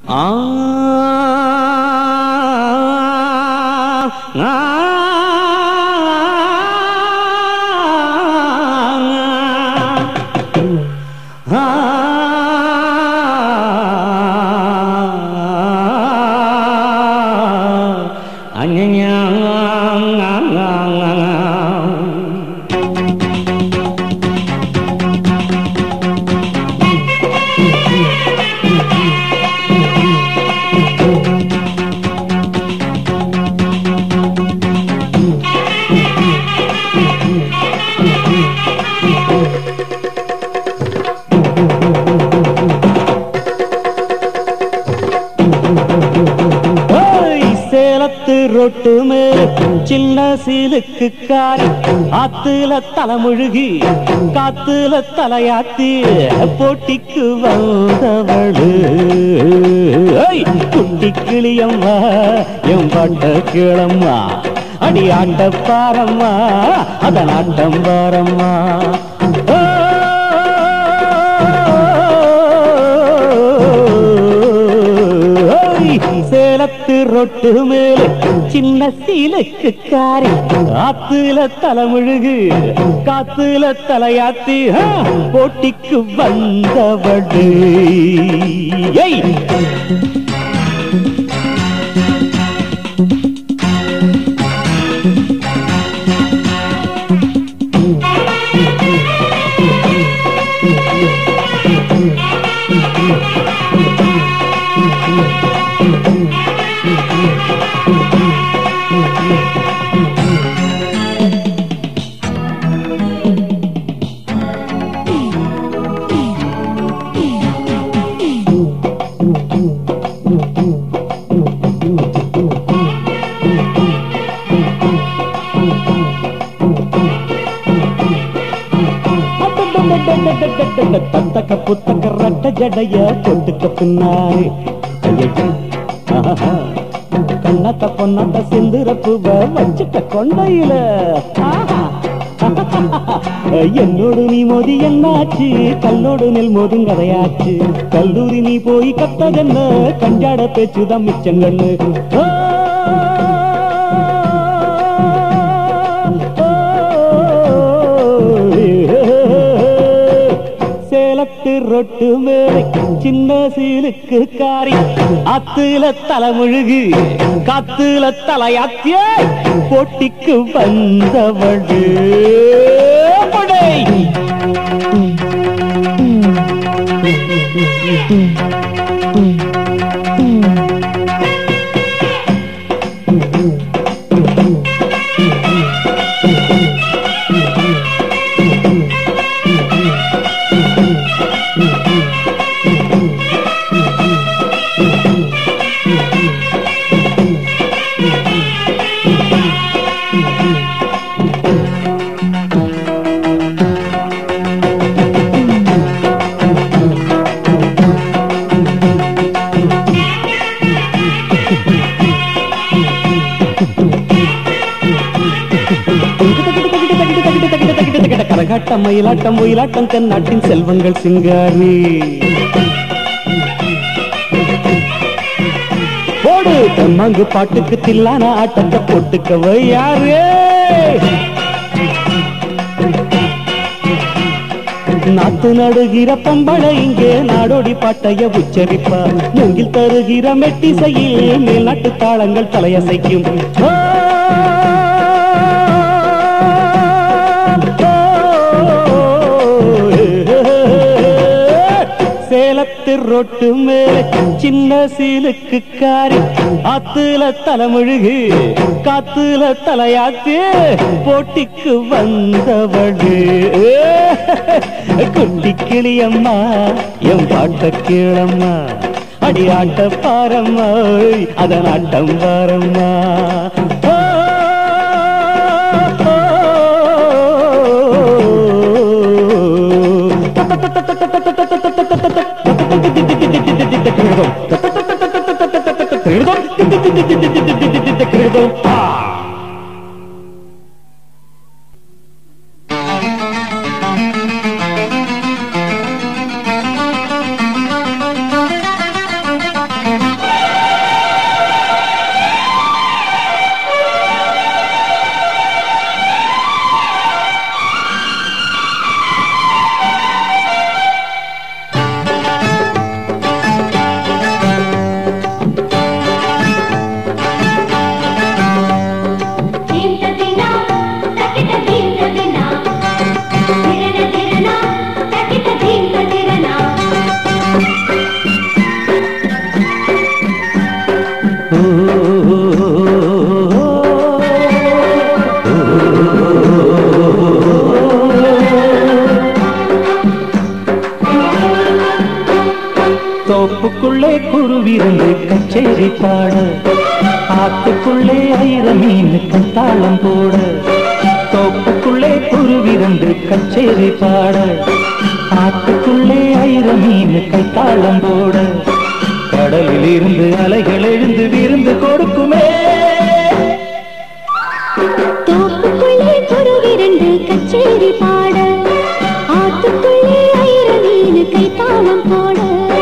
ஆ ஆ ஆ ஓய், சேலத்து ரொட்டு மேல சின்ன சீலுக்கு காரி ஆத்துல தலைமுழுகி காத்துல தலையாத்தி போட்டிக்கு வந்தவளு ஓய், குட்டி கிளியம்மா என் பட்ட கிளம்மா அடி ஆட்ட பாரம்மா அதன் ஆட்டம் பாரம்மா ஓய், சேலத்து ரொட்டு மேல சின்ன சீலுக்கு காரி ஆத்துல தலைமுழுகு காத்துல தலையாத்தி ஆ, போட்டிக்கு வந்தவடு ஏய் தத்தக்க புத்தக்க ரட்ட ஜடைய கொட்டுக்க பின்னாரி கண்ணத்த பொண்ணத்த சிந்துர பூவ வச்சுட்ட கொண்டையில ஆஹா. என்னோடு நீ மோதி என்னாச்சு கல்லோடு நெல் மோதும் கதையாச்சு கல்லூரி நீ போய் கத்ததென்ன கஞ்சாட பேச்சுதான் மிச்சங்கண்ணு ஆ, சேலத்து ரொட்டு மேலை சின்ன சீலுக்கு காரி அத்துல தலைமுழுகு காத்துல தலையாத்திய போட்டிக்கு வந்தவಳು படை கரகாட்டம் மயிலாட்டம் ஒயிலாட்டம் தென்னாட்டின் செல்வங்கள் சிங்காரி போடு தெம்மாங்கு பாட்டுக்கு தில்லான ஆட்டத்தை போட்டுக்கவை யாரு நாத்து நடுகிற பம்பளை இங்கே நாடோடி பாட்டைய உச்சரிப்பா மூங்கில் தருகிற மெட்டிசையில் மேல்நாட்டு தாளங்கள் தலையசைக்கும் ஆ! சேலத்து ரொட்டு மேல சின்ன சீலுக்கு காரி ஆத்துல தலைமுழுகு காத்துல தலையாத்து போட்டிக்கு வந்தவடு குட்டி கிளியம்மா என் பாட்ட கீழம்மா அடி ஆட்ட பாரம்மா ஓய், அதன் ஆட்டம் பாரம்மா ஓ, Thank you. தோப்புக்குள்ளே குருவிருந்து கச்சேரி பாட ஆத்துக்குள்ளே ஐர மீன் கத்தாளம் போட தோப்புக்குள்ளே குருவிருந்து கச்சேரி பாட ஆத்துக்குள்ளே ஐர மீன் கைத்தாளம் போட கடலில் இருந்து அலைகள் எழுந்து விருந்து கொடுக்குமே தோப்புக்குள்ளே குருவிரண்டு கச்சேரி பாட ஆத்துக்குள்ளே ஐர மீன் கைத்தாளம் போட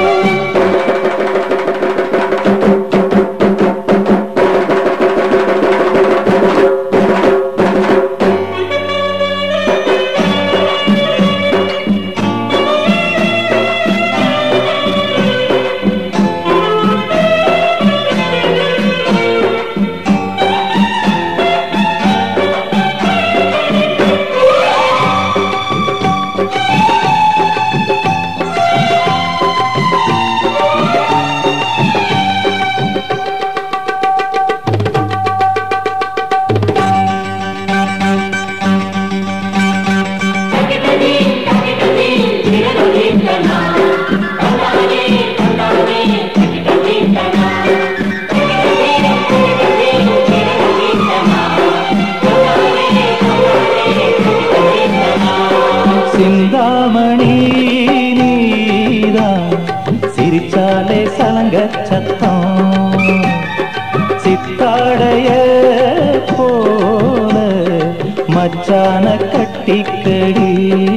சிந்தாமணி நீதான் சிரிச்சாலே சலங்க சத்தம் சித்தாடைய போல மச்சான கட்டிக்கடி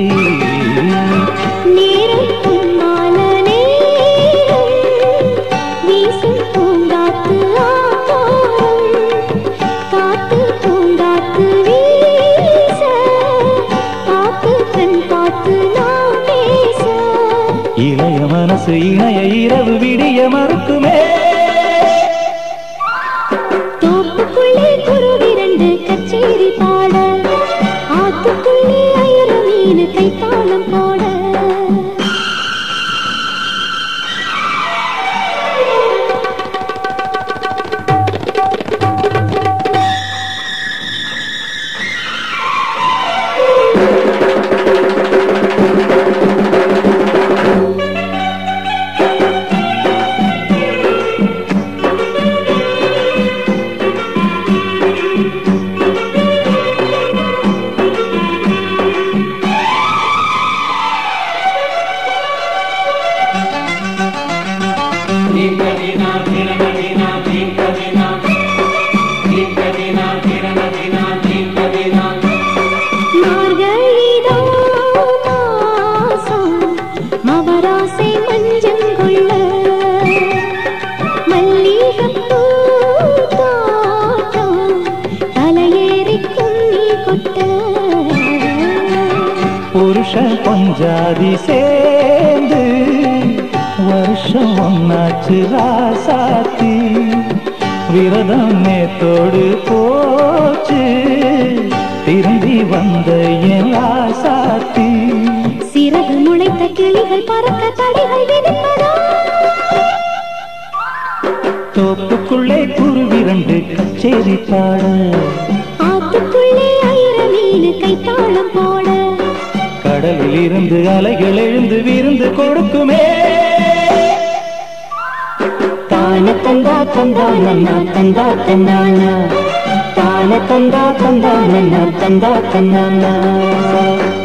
நேரம் பொன்னான நேரம் வீசும் பூங்காத்து ஆத்தோரம் காத்து பூங்காத்து வீச காத்து கண் பார்த்து நாம் பேச இளைய மனசு இணைய இரவு விடிய மறுக்குமே தோப்புக்குள்ளே குருவிரண்டு கச்சேரி பாட ஆத்துக்குள்ளே ஐர மீன் கைத்தாளம் போட மார்கழிதான் மாசம் மவராசை மஞ்சங்கொள்ள மல்லிகைப்பூ தோட்டம் தலையேறி கும்மி கொட்ட புருஷ பஞ்சாதி சேர்ந்து வருஷம் ஒன்னாச்சு ராசாத்தி விரதம் நேத்தோடு போச்சு திரும்பி வந்த என் ராசாத்தி சிறகு முளைத்த கிளிகள் பறக்க தடைகள் விதிப்பதா தோப்புக்குள்ளே குருவிரண்டு கச்சேரி பாட ஆத்துக்குள்ளே ஐர மீன் கைத்தாளம் போட கடலில் இருந்து அலைகள் எழுந்து விருந்து கொடுக்குமே தான தந்தா தந்தா நன்னா தந்தா தன்னானா தான தந்தா தந்தா நன்னா தந்தா தன்னானா